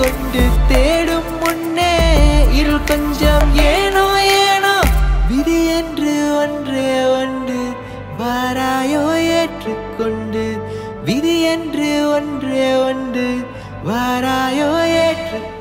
கொண்டு தேடும் முன்னே இருள் கொஞ்சம் ஏனோ ஏனோ விதி என்று ஒன்றே ஒன்று வாராயோ ஏற்றுக்கொண்டு விதி என்று ஒன்றே ஒன்று வாராயோ ஏற்றுக்கொண்டு